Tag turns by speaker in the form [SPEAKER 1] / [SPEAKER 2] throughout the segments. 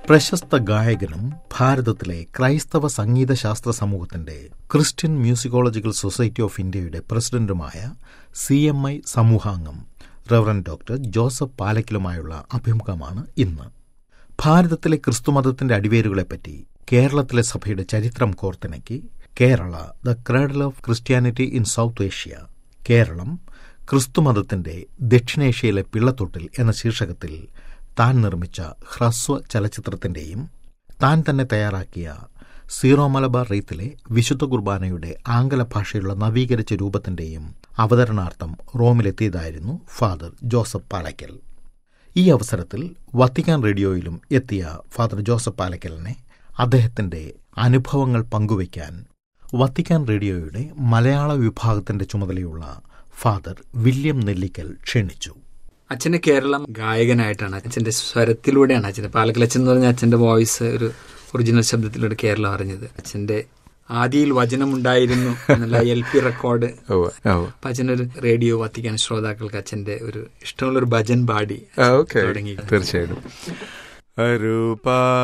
[SPEAKER 1] പ്രശസ്ത ഗായകനും ഭാരതത്തിലെ ക്രൈസ്തവ സംഗീതശാസ്ത്ര സമൂഹത്തിന്റെ ക്രിസ്ത്യൻ മ്യൂസിക്കോളജിക്കൽ സൊസൈറ്റി ഓഫ് ഇന്ത്യയുടെ പ്രസിഡന്റുമായ സി എം ഐ സമൂഹാംഗം റവറൻ ഡോക്ടർ ജോസഫ് പാലക്കിലുമായുള്ള അഭിമുഖമാണ് ഇന്ന് ഭാരതത്തിലെ ക്രിസ്തുമതത്തിന്റെ അടിവേരുകളെപ്പറ്റി കേരളത്തിലെ സഭയുടെ ചരിത്രം കോർത്തിണക്കി Kerala the cradle of Christianity in South Asia Keralam ക്രിസ്തുമതത്തിന്റെ ദക്ഷിണേഷ്യയിലെ പിള്ളത്തൊട്ടിൽ എന്ന ശീർഷകത്തിൽ താൻ നിർമ്മിച്ച ഹ്രസ്വ ചലച്ചിത്രത്തിന്റെയും താൻ തന്നെ തയ്യാറാക്കിയ സീറോ മലബാർ റീത്തിലെ വിശുദ്ധ കുർബാനയുടെ ആംഗല ഭാഷയിലുള്ള നവീകരിച്ച രൂപത്തിന്റെയും അവതരണാർത്ഥം റോമിലെത്തിയതായിരുന്നു ഫാദർ ജോസഫ് പാലക്കൽ ഈ അവസരത്തിൽ വത്തിക്കാൻ റേഡിയോയിലും എത്തിയ ഫാദർ ജോസഫ് പാലക്കലിനെ അദ്ദേഹത്തിന്റെ അനുഭവങ്ങൾ പങ്കുവയ്ക്കാൻ വത്തിക്കാൻ റേഡിയോയുടെ മലയാള വിഭാഗത്തിന്റെ ചുമതലയുള്ള ഫാദർ വില്യം നെല്ലിക്കൽ ക്ഷണിച്ചു
[SPEAKER 2] അച്ഛന്റെ കേരളം ഗായകനായിട്ടാണ് അച്ഛന്റെ സ്വരത്തിലൂടെയാണ് അച്ഛന്റെ പാലക്കലച്ഛൻ എന്ന് പറഞ്ഞ അച്ഛന്റെ വോയിസ് ഒരു ഒറിജിനൽ ശബ്ദത്തിലൂടെ കേരളം അറിഞ്ഞത് അച്ഛന്റെ ആദിയിൽ വചനമുണ്ടായിരുന്നു എന്നുള്ള എൽ പി റെക്കോർഡ് അപ്പൊ അച്ഛനൊരു റേഡിയോ വത്തിക്കാൻ ശ്രോതാക്കൾക്ക് അച്ഛന്റെ ഒരു ഇഷ്ടമുള്ള ഒരു ഭജൻ പാടി
[SPEAKER 3] ഓക്കെ
[SPEAKER 2] തുടങ്ങി
[SPEAKER 3] തീർച്ചയായിട്ടും അരൂപ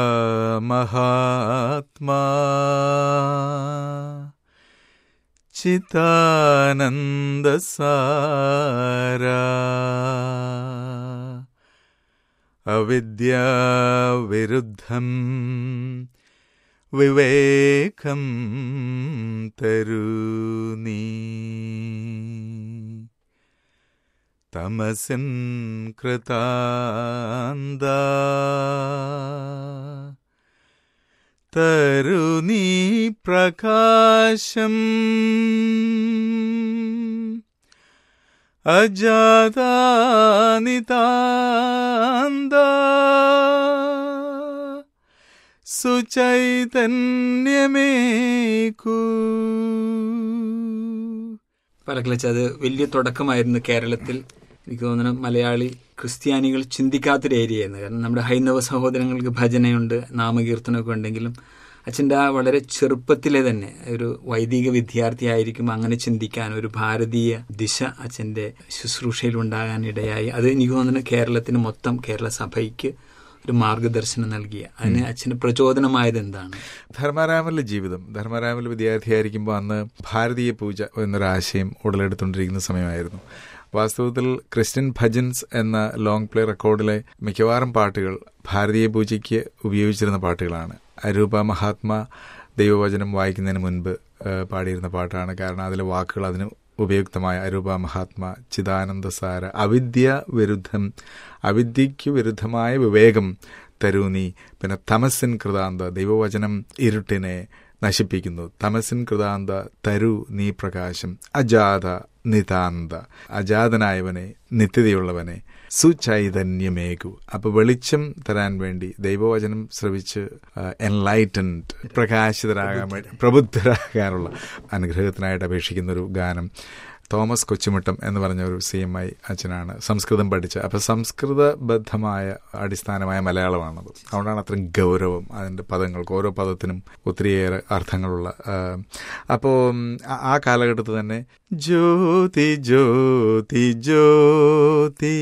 [SPEAKER 3] മഹാത്മാ ചിതാനന്ദ സാരാ അവിദ്യാവിരുദ്ധം വിവേകം തരൂ നീ തമസിൻ കൃതാന്ത തരുണീ പ്രകാശം അജാതാനിതാന്ത സുചൈതന്യമേക്കൂ
[SPEAKER 2] പാലക്കലച്ച അത് വലിയ തുടക്കമായിരുന്നു കേരളത്തിൽ എനിക്ക് തോന്നുന്നു മലയാളി ക്രിസ്ത്യാനികൾ ചിന്തിക്കാത്തൊരു ഏരിയയായിരുന്നു കാരണം നമ്മുടെ ഹൈന്ദവ സഹോദരങ്ങൾക്ക് ഭജനയുണ്ട് നാമകീർത്തനമൊക്കെ ഉണ്ടെങ്കിലും അച്ഛൻ്റെ ആ വളരെ ചെറുപ്പത്തിലെ തന്നെ ഒരു വൈദിക വിദ്യാർത്ഥിയായിരിക്കും അങ്ങനെ ചിന്തിക്കാൻ ഒരു ഭാരതീയ ദിശ അച്ഛൻ്റെ ശുശ്രൂഷയിൽ ഉണ്ടാകാൻ ഇടയായി അത് എനിക്ക് തോന്നുന്നു കേരളത്തിന് മൊത്തം കേരള സഭയ്ക്ക് ഒരു മാർഗദർശനം നൽകിയ അതിന് അച്ഛന് പ്രചോദനമായത് എന്താണ്
[SPEAKER 3] ധർമാരാമനിലെ ജീവിതം ധർമാരാമനിൽ വിദ്യാർത്ഥിയായിരിക്കുമ്പോൾ അന്ന് ഭാരതീയ പൂജ എന്നൊരാശയം ഉടലെടുത്തുകൊണ്ടിരിക്കുന്ന സമയമായിരുന്നു വാസ്തവത്തിൽ ക്രിസ്ത്യൻ ഭജൻസ് എന്ന ലോങ് പ്ലേ റെക്കോർഡിലെ മിക്കവാറും പാട്ടുകൾ ഭാരതീയ പൂജയ്ക്ക് ഉപയോഗിച്ചിരുന്ന പാട്ടുകളാണ് അരൂപ മഹാത്മാ ദൈവവചനം വായിക്കുന്നതിന് മുൻപ് ഏഹ്, പാടിയിരുന്ന പാട്ടാണ് കാരണം അതിലെ വാക്കുകൾ അതിന് ഉപയുക്തമായ അരൂപ മഹാത്മാ ചിദാനന്ദ സാര അവിദ്യ വിരുദ്ധം അവിദ്യയ്ക്ക് വിരുദ്ധമായ വിവേകം തരൂ നീ പിന്നെ തമസിൻ കൃതാന്ത ദൈവവചനം ഇരുട്ടിനെ നശിപ്പിക്കുന്നു തമസിൻ കൃതാന്ത തരു നീ പ്രകാശം അജാത നിതാന്ത അജാതനായവനെ നിത്യതയുള്ളവനെ സുചൈതന്യമേകു അപ്പൊ വെളിച്ചം തരാൻ വേണ്ടി ദൈവവചനം ശ്രവിച്ച് എൻലൈറ്റൻഡ് പ്രകാശിതരാകാൻ വേണ്ടി പ്രബുദ്ധരാകാനുള്ള അനുഗ്രഹത്തിനായിട്ട് അപേക്ഷിക്കുന്ന ഒരു ഗാനം തോമസ് കൊച്ചുമുട്ടം എന്ന് പറഞ്ഞ ഒരു സി എം ഐ അച്ഛനാണ് സംസ്കൃതം പഠിച്ച അപ്പം സംസ്കൃതബദ്ധമായ അടിസ്ഥാനമായ മലയാളമാണത് അതുകൊണ്ടാണ് അത്രയും ഗൗരവം അതിൻ്റെ പദങ്ങൾക്ക് ഓരോ പദത്തിനും ഒത്തിരിയേറെ അർത്ഥങ്ങളുള്ള അപ്പോൾ ആ കാലഘട്ടത്തിൽ തന്നെ ജ്യോതി ജ്യോതി ജ്യോതി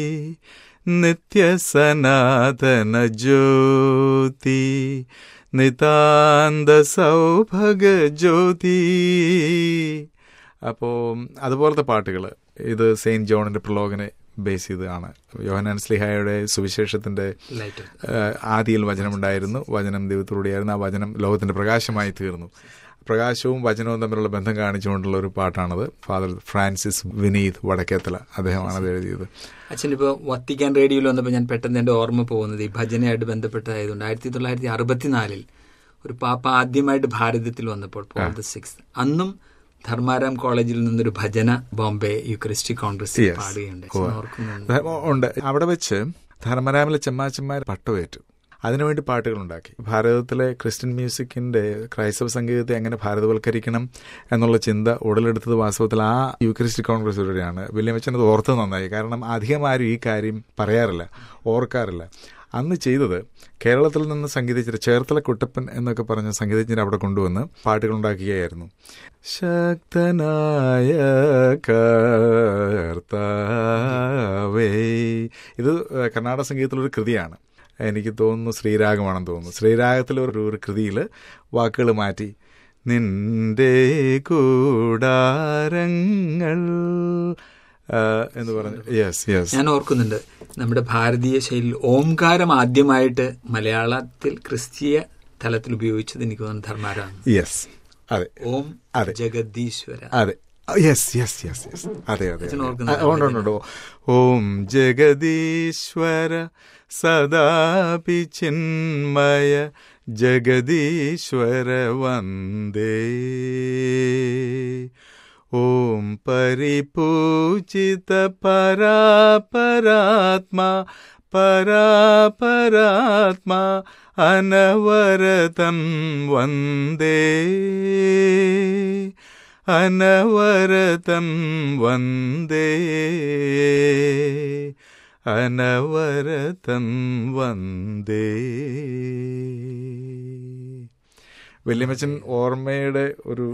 [SPEAKER 3] നിത്യസനാതന ജ്യോതി നിതാന്ത സൗഭഗ ജ്യോതി അപ്പോൾ അതുപോലത്തെ പാട്ടുകൾ ഇത് സെയിൻറ്റ് ജോണിൻ്റെ പ്രലോഗനെ ബേസ് ചെയ്താണ് യോഹനാൻ സ്ലിഹായുടെ സുവിശേഷത്തിൻ്റെ
[SPEAKER 2] ലൈറ്റ്
[SPEAKER 3] ആദിയിൽ വചനമുണ്ടായിരുന്നു വചനം ദൈവത്തിലൂടെയായിരുന്നു ആ വചനം ലോകത്തിൻ്റെ പ്രകാശമായി തീർന്നു പ്രകാശവും വചനവും തമ്മിലുള്ള ബന്ധം കാണിച്ചുകൊണ്ടുള്ള ഒരു പാട്ടാണത് ഫാദർ ഫ്രാൻസിസ് വിനീത് വടക്കേത്തല അദ്ദേഹമാണ് അത് എഴുതിയത്
[SPEAKER 2] അച്ഛൻ ഇപ്പോൾ വത്തിക്കാൻ റേഡിയോയിൽ വന്നപ്പോൾ ഞാൻ പെട്ടെന്ന് എൻ്റെ ഓർമ്മ പോകുന്നത് ഈ ഭജനയായിട്ട് ബന്ധപ്പെട്ടതായതുകൊണ്ട് ആയിരത്തി തൊള്ളായിരത്തി അറുപത്തിനാലിൽ ഒരു പാപ്പ ആദ്യമായിട്ട് ഭാരതത്തിൽ വന്നപ്പോൾ പോൾ ദ സിക്സ് അന്നും ധർമാരാം കോളേജിൽ നിന്നൊരു ഭജന ബോംബെ യുക്രിസ്റ്റിക് കോൺഗ്രസ്
[SPEAKER 3] Yes.
[SPEAKER 2] പാടുകയുണ്ട്
[SPEAKER 3] ഉവ്വ്.
[SPEAKER 2] അച്ഛൻ ഓർക്കുന്നുണ്ട്
[SPEAKER 3] ഉണ്ട് അവിടെ വെച്ച് ധർമ്മരാമിലെ ചെമ്മാച്ചന്മാർ പട്ടുവേറ്റു അതിനുവേണ്ടി പാട്ടുകൾ ഉണ്ടാക്കി ഭാരതത്തിലെ ക്രിസ്ത്യൻ മ്യൂസിക്കിന്റെ ക്രൈസ്തവ സംഗീതത്തെ എങ്ങനെ ഭാരതവൽക്കരിക്കണം എന്നുള്ള ചിന്ത ഉടലെടുത്തത് വാസ്തവത്തിൽ ആ യൂക്രിസ്റ്റിക് കോൺഗ്രസ് വഴിയാണ് വില്യം അച്ഛൻ അത് ഓർത്തത് നന്നായി കാരണം അധികം ആരും ഈ കാര്യം പറയാറില്ല ഓർക്കാറില്ല അന്ന് ചെയ്തത് കേരളത്തിൽ നിന്ന് സംഗീതജ്ഞർ ചേർത്തല കുട്ടപ്പൻ എന്നൊക്കെ പറഞ്ഞ സംഗീതജ്ഞർ അവിടെ കൊണ്ടുവന്ന് പാട്ടുകൾ ഉണ്ടാക്കുകയായിരുന്നു ശക്തനായ കർത്താവേ ഇത് കർണാടക സംഗീതത്തിലൊരു കൃതിയാണ് എനിക്ക് തോന്നുന്നു ശ്രീരാഗമാണെന്ന് തോന്നുന്നു ശ്രീരാഗത്തിൽ ഒരു ഒരു കൃതിയിൽ വാക്കുകൾ മാറ്റി നിന്റെ കൂടാരങ്ങൾ ആ, എന്ന് പറഞ്ഞു യെസ് യെസ്
[SPEAKER 2] ഞാൻ ഓർക്കുന്നുണ്ട് നമ്മുടെ ഭാരതീയ ശൈലിയിൽ ഓംകാരം ആദ്യമായിട്ട് മലയാളത്തിൽ ക്രിസ്തീയ തലത്തിൽ ഉപയോഗിച്ചത് എനിക്ക് തോന്നുന്നു ധർമാരാണ്
[SPEAKER 3] യെസ് അതെ
[SPEAKER 2] ഓം
[SPEAKER 3] അതെ.
[SPEAKER 2] ജഗദീശ്വര
[SPEAKER 3] അതെ യെസ് യെസ് യെസ് യെസ് അതെ അതെ
[SPEAKER 2] അച്ഛൻ
[SPEAKER 3] അതെ.
[SPEAKER 2] ഓർക്കുന്നുണ്ടോ?
[SPEAKER 3] ആ, ഉണ്ട് ഉണ്ട് ഉണ്ട്. ഓം ജഗദീശ്വര സദാപി ചിന്മയ ജഗദീശ്വര വന്ദേ ഓം പരിപൂജിത പരാപരാത്മാ പരാപരാത്മാ അനവരതം വന്ദേ അനവരതം വന്ദേ അനവരതം വന്ദേ വല്യമ്മച്ചൻ ഓർമ്മയുടെ ഒരു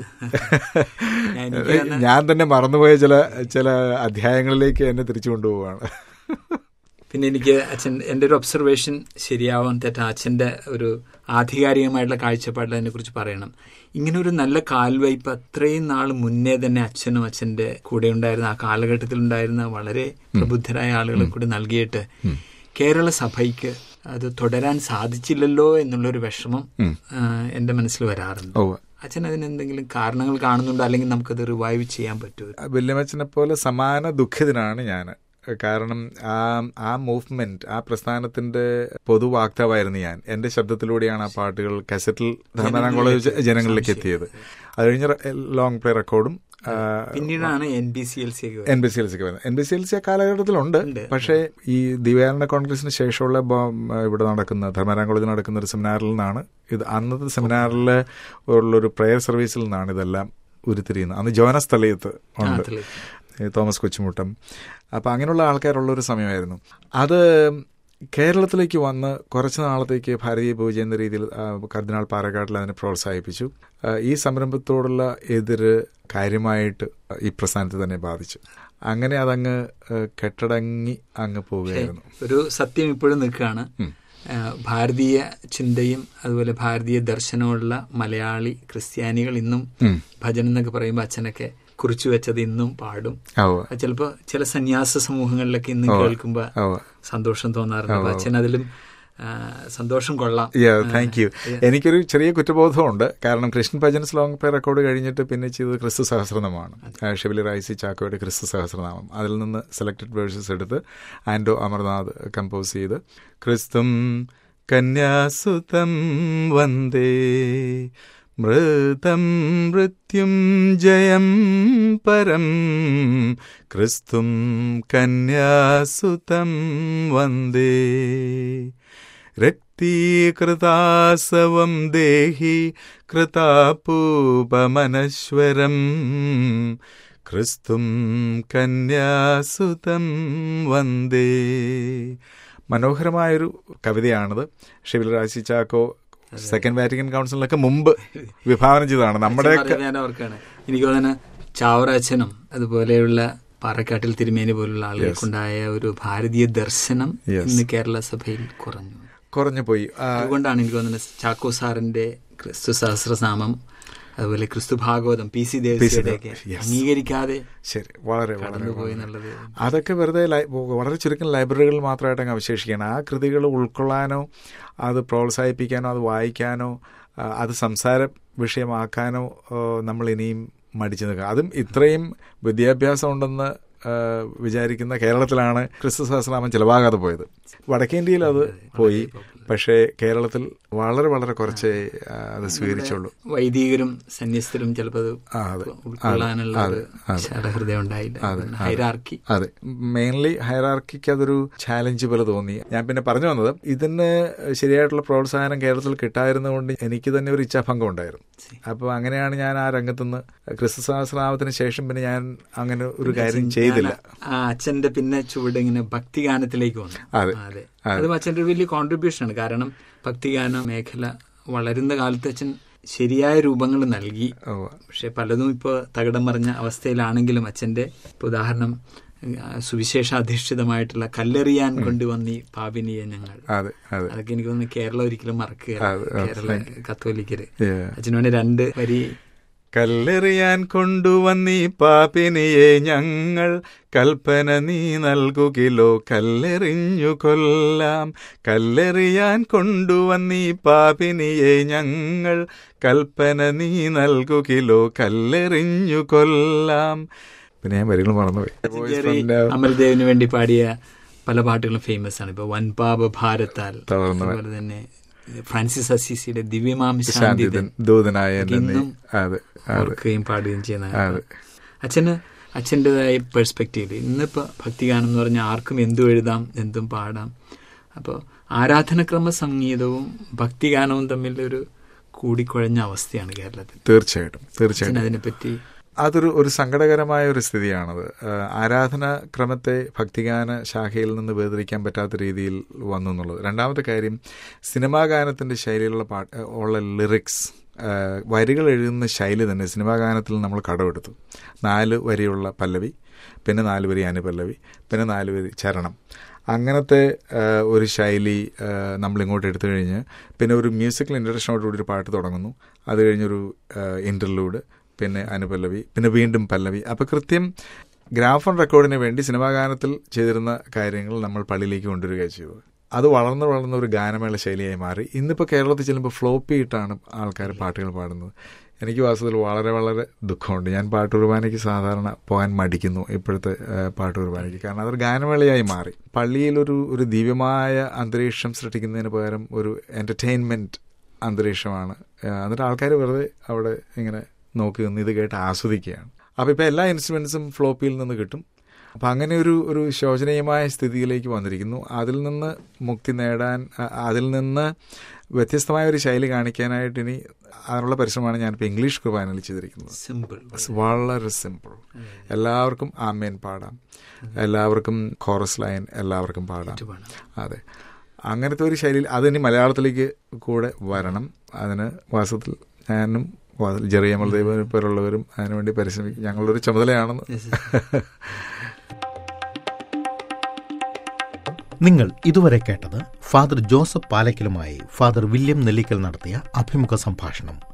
[SPEAKER 2] എനിക്ക് തന്നെ-
[SPEAKER 3] ഞാൻ തന്നെ മറന്നുപോയ ചില ചില അധ്യായങ്ങളിലേക്ക് എന്നെ തിരിച്ചു കൊണ്ടുപോവാണ്
[SPEAKER 2] പിന്നെ എനിക്ക് അച്ഛൻ എൻ്റെ ഒരു ഒബ്സർവേഷൻ ശരിയാവാൻ തെറ്റ അച്ഛൻ്റെ ഒരു ആധികാരികമായിട്ടുള്ള കാഴ്ചപ്പാടിൽ അതിനെക്കുറിച്ച് പറയണം ഇങ്ങനെ ഒരു നല്ല കാൽവയ്പ് അത്രയും നാൾ മുന്നേ തന്നെ അച്ഛനും അച്ഛൻ്റെ കൂടെ ഉണ്ടായിരുന്ന ആ കാലഘട്ടത്തിൽ ഉണ്ടായിരുന്ന വളരെ പ്രബുദ്ധരായ ആളുകളെ കൂടി നൽകിയിട്ട് കേരള സഭയ്ക്ക് അത് തുടരാൻ സാധിച്ചില്ലല്ലോ എന്നുള്ളൊരു വിഷമം ആ, എൻ്റെ മനസ്സിൽ വരാറുണ്ട്
[SPEAKER 3] ഓ
[SPEAKER 2] അച്ഛൻ അതിന് എന്തെങ്കിലും കാരണങ്ങൾ കാണുന്നുണ്ടോ അല്ലെങ്കിൽ നമുക്കത് റിവൈവ് ചെയ്യാൻ പറ്റുമോ
[SPEAKER 3] വല്യമ്മച്ചനെ പോലെ സമാന ദുഃഖിതനാണ് ഞാൻ കാരണം ആ ആ മൂവ്മെന്റ് ആ പ്രസ്ഥാനത്തിന്റെ പൊതുവാക്താവായിരുന്നു ഞാൻ എന്റെ ശബ്ദത്തിലൂടെയാണ് ആ പാട്ടുകൾ കസറ്റിൽ ധർമ്മനാം കോളേജ് ജനങ്ങളിലേക്ക് എത്തിയത് അത് കഴിഞ്ഞ് ലോങ് പ്ലേ റെക്കോർഡും
[SPEAKER 2] പിന്നീടാണ് N B C L C ഒക്കെ
[SPEAKER 3] എൻ ബി സി എൽ സിക്ക് വരുന്നത് N B C L C ആ കാലഘട്ടത്തിലുണ്ട്
[SPEAKER 2] ഉണ്ട്.
[SPEAKER 3] പക്ഷേ ഈ ദിവ്യാരണ കോൺഗ്രസിന് ശേഷമുള്ള ബ- ഇവിടെ നടക്കുന്ന ധർമ്മരാം കോളേജിൽ നടക്കുന്ന ഒരു സെമിനാറിൽ നിന്നാണ് ഇത് അന്നത്തെ സെമിനാറിൽ ഉള്ളൊരു പ്രെയർ സർവീസിൽ നിന്നാണ് ഇതെല്ലാം ഉരുത്തിരിയുന്നത് അന്ന് ജോനസ് തലയത്ത് ഉണ്ട്
[SPEAKER 2] അതിലേക്ക്.
[SPEAKER 3] ഈ തോമസ് കൊച്ചുമുട്ടം അപ്പം അങ്ങനെയുള്ള ആൾക്കാരുള്ള ഒരു സമയമായിരുന്നു അത് കേരളത്തിലേക്ക് വന്ന് കുറച്ച് നാളത്തേക്ക് ഭാരതീയ പൂജ എന്ന രീതിയിൽ ആ, കർദിനാൾ പാറക്കാട്ടിൽ അതിനെ പ്രോത്സാഹിപ്പിച്ചു ആ, ഈ സംരംഭത്തോടുള്ള എതിര് കാര്യമായിട്ട് ഈ പ്രസ്ഥാനത്തെ തന്നെ ബാധിച്ചു അങ്ങനെ അതങ്ങ് ആ, കെട്ടടങ്ങി അങ്ങ് പോവുകയായിരുന്നു
[SPEAKER 2] ഒരു സത്യം ഇപ്പോഴും നിൽക്കുകയാണ് ആ, ഭാരതീയ ചിന്തയും അതുപോലെ ഭാരതീയ ദർശനമുള്ള മലയാളി ക്രിസ്ത്യാനികൾ ഇന്നും
[SPEAKER 3] ഉം.
[SPEAKER 2] ഭജനം എന്നൊക്കെ പറയുമ്പോൾ അച്ഛനൊക്കെ കുറിച്ചു വെച്ചത് ഇന്നും പാടും
[SPEAKER 3] ഓ
[SPEAKER 2] അത് ചിലപ്പോ ചില സന്യാസ സമൂഹങ്ങളിലൊക്കെ ഇന്നും കേൾക്കുമ്പോ
[SPEAKER 3] ഓ
[SPEAKER 2] സന്തോഷം തോന്നാറുണ്ട് അപ്പൊ അച്ഛൻ അതിലും ആ, സന്തോഷം കൊള്ളാം
[SPEAKER 3] താങ്ക് യു എനിക്കൊരു ചെറിയ കുറ്റബോധമുണ്ട് കാരണം Krishnan bhajans long play record കഴിഞ്ഞിട്ട് പിന്നെ ചെയ്തത് ക്രിസ്തു സഹസ്രനാമമാണ് ആ, ഷെബിലി റൈസി ചാക്കോയുടെ ക്രിസ്തു സഹസ്രനാമം അതിൽ നിന്ന് സെലക്ടഡ് വേഴ്സസ് എടുത്ത് ആൻഡോ അമർനാഥ് കമ്പോസ് ചെയ്ത് ക്രിസ്തും കന്യാസുതം വന്ദേ മൃതം മൃത്യും ജയം പരം ക്രിസ്തും കന്യാസുതം വന്ദേ രക്തീകൃതാസവം ദേഹി കൃതാപൂപമനശ്വരം ക്രിസ്തും കന്യാസുതം വന്ദേ മനോഹരമായൊരു കവിതയാണിത് ഷിബിൽ രാശി ചാക്കോ സെക്കൻഡ് വാറ്റിക്കൻ കൗൺസിലിനൊക്കെ മുമ്പ് വിഭാവനം ചെയ്തതാണ് നമ്മുടെയൊക്കെ
[SPEAKER 2] പറയുന്നത് ഞാൻ ഓർക്കാണ് എനിക്ക് തോന്നുന്നു ചാവറച്ചനും അതുപോലെയുള്ള പാറക്കാട്ടിൽ തിരുമേനി പോലുള്ള ആളുകൾക്കുണ്ടായ ഒരു ഭാരതീയ ദർശനം
[SPEAKER 3] Yes.
[SPEAKER 2] ഇന്ന് കേരള സഭയിൽ കുറഞ്ഞു
[SPEAKER 3] കുറഞ്ഞു പോയി ആ,
[SPEAKER 2] അതുകൊണ്ടാണ് എനിക്ക് തോന്നുന്നത് ചാക്കോ സാറിന്റെ ക്രിസ്തു സഹസ്രനാമം അതുപോലെ ക്രിസ്തു ഭാഗവതം പി സി ദേവസിയുടെ ഒക്കെ
[SPEAKER 3] yes.
[SPEAKER 2] അംഗീകരിക്കാതെ
[SPEAKER 3] ശരി വളരെ വളരെ
[SPEAKER 2] കടന്നുപോയി
[SPEAKER 3] വളരെ.
[SPEAKER 2] എന്നുള്ളത്
[SPEAKER 3] അതൊക്കെ വെറുതെ ലൈ- വളരെ ചുരുക്കം ലൈബ്രറികളിൽ മാത്രമായിട്ട് അങ്ങ് അവശേഷിക്കുകയാണ് ആ കൃതികൾ ഉൾക്കൊള്ളാനോ അത് പ്രോത്സാഹിപ്പിക്കാനോ അത് വായിക്കാനോ ആ, അത് സംസാര വിഷയമാക്കാനോ ആ, നമ്മൾ ഇനിയും മടിച്ചു നിൽക്കുക അതും ഇത്രയും വിദ്യാഭ്യാസം ഉണ്ടെന്ന് ആ, വിചാരിക്കുന്ന കേരളത്തിലാണ് ക്രിസ്തു സഹസ്രനാമം ചിലവാകാതെ പോയത് വടക്കേന്ത്യയിൽ അത് പോയി പക്ഷേ കേരളത്തിൽ വളരെ വളരെ കുറച്ചേ ആ, അത് സ്വീകരിച്ചുള്ളൂ
[SPEAKER 2] വൈദികരും സന്യസ്തരും ചിലപ്പോൾ അത്
[SPEAKER 3] ആ, അതെ.
[SPEAKER 2] ഉൾക്കൊള്ളാനുള്ള
[SPEAKER 3] അതെ,
[SPEAKER 2] ഒരു
[SPEAKER 3] അതെ.
[SPEAKER 2] ശടഹൃദയം ഉണ്ടായില്ല
[SPEAKER 3] അതെ, അതെ.
[SPEAKER 2] ഹൈറാർക്കി
[SPEAKER 3] അതെ മെയിൻലി ഹൈറാർക്കിക്ക് അതൊരു ചാലഞ്ച് പോലെ തോന്നി ഞാൻ പിന്നെ പറഞ്ഞു വന്നത് ഇതിന് ശരിയായിട്ടുള്ള പ്രോത്സാഹനം കേരളത്തിൽ കിട്ടായിരുന്നതുകൊണ്ട് എനിക്ക് തന്നെ ഒരു ഇച്ഛാഭംഗം ഉണ്ടായിരുന്നു അപ്പോൾ അങ്ങനെയാണ് ഞാൻ ആ രംഗത്തുനിന്ന് ക്രിസ്തു സഹസ്രനാമത്തിന് ശേഷം പിന്നെ ഞാൻ അങ്ങനെ ഒരു കാര്യം ചെയ്തില്ല
[SPEAKER 2] ആ അച്ഛന്റെ പിന്നെ ചുവട് ഇങ്ങനെ ഭക്തിഗാനത്തിലേക്ക് വന്നു
[SPEAKER 3] അതെ.
[SPEAKER 2] ആ, അതെ അതും അച്ഛന്റെ ഒരു വലിയ കോൺട്രിബ്യൂഷൻ ആണ് കാരണം ഭക്തിഗാന മേഖല വളരുന്ന കാലത്ത് അച്ഛൻ ശരിയായ രൂപങ്ങൾ നൽകി
[SPEAKER 3] ഓ,
[SPEAKER 2] പക്ഷെ പലതും ഇപ്പോൾ തകിടം മറിഞ്ഞ അവസ്ഥയിലാണെങ്കിലും അച്ഛന്റെ ഇപ്പൊ ഉദാഹരണം സുവിശേഷ അധിഷ്ഠിതമായിട്ടുള്ള കല്ലെറിയാൻ കൊണ്ടുവന്നി പാപിനിയെ ഞങ്ങൾ
[SPEAKER 3] അതെ അതെ
[SPEAKER 2] അതൊക്കെ എനിക്ക് തോന്നുന്നു കേരളം ഒരിക്കലും മറക്കുക
[SPEAKER 3] അതെ, അതെ.
[SPEAKER 2] കേരള കത്തോലിക്കര്
[SPEAKER 3] Yeah.
[SPEAKER 2] അച്ഛനോട് രണ്ട് വരി
[SPEAKER 3] കല്ലെറിയാൻ കൊണ്ടുവന്നീ പാപിനിയെ ഞങ്ങൾ കൽപ്പന നീ നൽകുകിലോ കല്ലെറിഞ്ഞു കൊല്ലാം കല്ലെറിയാൻ കൊണ്ടുവന്നീ പാപിനിയെ ഞങ്ങൾ കൽപ്പന നീ നൽകുകിലോ കല്ലെറിഞ്ഞു കൊല്ലാം പിന്നെ ഞാൻ വരികൾ മറന്നുപോയി Voice
[SPEAKER 2] ജെറി
[SPEAKER 3] from now.
[SPEAKER 2] അമൽദേവിന് വേണ്ടി പാടിയ പല പാട്ടുകളും ഫേമസ് ആണ് ഇപ്പൊ വൻപാപ ഭാരത്താൽ
[SPEAKER 3] തളർന്നവൻ.
[SPEAKER 2] അതുപോലെ തന്നെ ഫ്രാൻസിസ് അസീസിയുടെ ദിവ്യമാം
[SPEAKER 3] ശാന്തിതൻ
[SPEAKER 2] ശാന്തിതൻ
[SPEAKER 3] ദൂതനായ എന്നെ നീ
[SPEAKER 2] ഇന്നും
[SPEAKER 3] അതെ അതെ
[SPEAKER 2] ഓർക്കുകയും പാടുകയും ചെയ്യുന്ന
[SPEAKER 3] അതെ.
[SPEAKER 2] അച്ഛന് അച്ഛൻ്റെതായ പെർസ്പെക്റ്റീവ് ഇന്നിപ്പോൾ ഭക്തിഗാനം എന്ന് പറഞ്ഞാൽ ആർക്കും എന്തും എഴുതാം എന്തും പാടാം അപ്പോൾ ആരാധനക്രമ സംഗീതവും ഭക്തിഗാനവും തമ്മിലൊരു കൂടിക്കുഴഞ്ഞ അവസ്ഥയാണ് കേരളത്തിൽ
[SPEAKER 3] തീർച്ചയായിട്ടും
[SPEAKER 2] അച്ഛൻ
[SPEAKER 3] തീർച്ചയായിട്ടും
[SPEAKER 2] അതിനെപ്പറ്റി
[SPEAKER 3] അതൊരു ഒരു സങ്കടകരമായ ഒരു സ്ഥിതിയാണത് ആഹ് ആരാധന ക്രമത്തെ ഭക്തിഗാന ശാഖയിൽ നിന്ന് വേർതിരിക്കാൻ പറ്റാത്ത രീതിയിൽ വന്നു എന്നുള്ളത് രണ്ടാമത്തെ കാര്യം സിനിമാ ഗാനത്തിൻ്റെ ശൈലിയിലുള്ള പാട്ട് ഉള്ള ലിറിക്സ് ആഹ് വരികൾ എഴുതുന്ന ശൈലി തന്നെ സിനിമാ ഗാനത്തിൽ നമ്മൾ കടമെടുത്തു നാല് വരിയുള്ള പല്ലവി പിന്നെ നാല് വരി അനുപല്ലവി പിന്നെ നാല് വരി ചരണം അങ്ങനത്തെ ആഹ് ഒരു ശൈലി ആഹ് നമ്മൾ ഇങ്ങോട്ട് എടുത്തു കഴിഞ്ഞ് പിന്നെ ഒരു മ്യൂസിക്കൽ ഇൻട്രഡക്ഷനോടുകൂടി ഒരു പാട്ട് തുടങ്ങുന്നു അത് കഴിഞ്ഞൊരു ഇൻ്റർലൂഡ് പിന്നെ അനുപല്ലവി പിന്നെ വീണ്ടും പല്ലവി അപ്പോൾ കൃത്യം ഗ്രാഫൺ റെക്കോർഡിന് വേണ്ടി സിനിമാ ഗാനത്തിൽ ചെയ്തിരുന്ന കാര്യങ്ങൾ നമ്മൾ പള്ളിയിലേക്ക് കൊണ്ടുവരികയാണ് ചെയ്തത് അത് വളർന്ന് വളർന്ന ഒരു ഗാനമേള ശൈലിയായി മാറി ഇന്നിപ്പോൾ കേരളത്തിൽ ചെല്ലുമ്പോൾ ഫ്ലോപ്പി ഇട്ടാണ് ആൾക്കാർ പാട്ടുകൾ പാടുന്നത് എനിക്ക് വാസ്തവത്തിൽ വളരെ വളരെ ദുഃഖമുണ്ട് ഞാൻ പാട്ട് കുർബാനയ്ക്ക് സാധാരണ പോകാൻ മടിക്കുന്നു ഇപ്പോഴത്തെ ആ, പാട്ട് കുർബാനയ്ക്ക് കാരണം അതൊരു ഗാനമേളയായി മാറി പള്ളിയിലൊരു ഒരു ദിവ്യമായ അന്തരീക്ഷം സൃഷ്ടിക്കുന്നതിന് പകരം ഒരു എൻ്റർടൈൻമെൻറ്റ് അന്തരീക്ഷമാണ് ആ, എന്നിട്ട് ആൾക്കാർ വെറുതെ അവിടെ ഇങ്ങനെ നോക്കി നിന്ന് ഇത് കേട്ട് ആസ്വദിക്കുകയാണ് അപ്പോൾ ഇപ്പോൾ എല്ലാ ഇൻസ്ട്രുമെൻസും ഫ്ലോപ്പിയിൽ നിന്ന് കിട്ടും അപ്പം അങ്ങനെ ഒരു ഒരു ശോചനീയമായ സ്ഥിതിയിലേക്ക് വന്നിരിക്കുന്നു അതിൽ നിന്ന് മുക്തി നേടാൻ അ- അതിൽ നിന്ന് വ്യത്യസ്തമായ ഒരു ശൈലി കാണിക്കാനായിട്ട് ഇനി അതിനുള്ള പരിശ്രമമാണ് ഞാനിപ്പോൾ ഇംഗ്ലീഷ് കുർബാനയിൽ ചെയ്തിരിക്കുന്നത്
[SPEAKER 2] സിമ്പിൾ
[SPEAKER 3] വളരെ സിമ്പിൾ എല്ലാവർക്കും ആമേൻ പാടാം എല്ലാവർക്കും കോറസ് ലൈൻ എല്ലാവർക്കും പാടാം അതെ അങ്ങനത്തെ ഒരു ശൈലിയിൽ അതിനി മലയാളത്തിലേക്ക് കൂടെ വരണം അതിന് വാസ്തവത്തിൽ ഞാനും വാ- ജെറി അമൽദേവ് പോലുള്ളവരും അതിനുവേണ്ടി പരിശ്രമിക്കും ഞങ്ങളുടെ ഒരു ചുമതലയാണെന്ന്
[SPEAKER 1] നിങ്ങൾ ഇതുവരെ കേട്ടത് ഫാദർ ജോസഫ് പാലക്കലുമായി ഫാദർ വില്യം നെല്ലിക്കൽ നടത്തിയ അഭിമുഖ സംഭാഷണം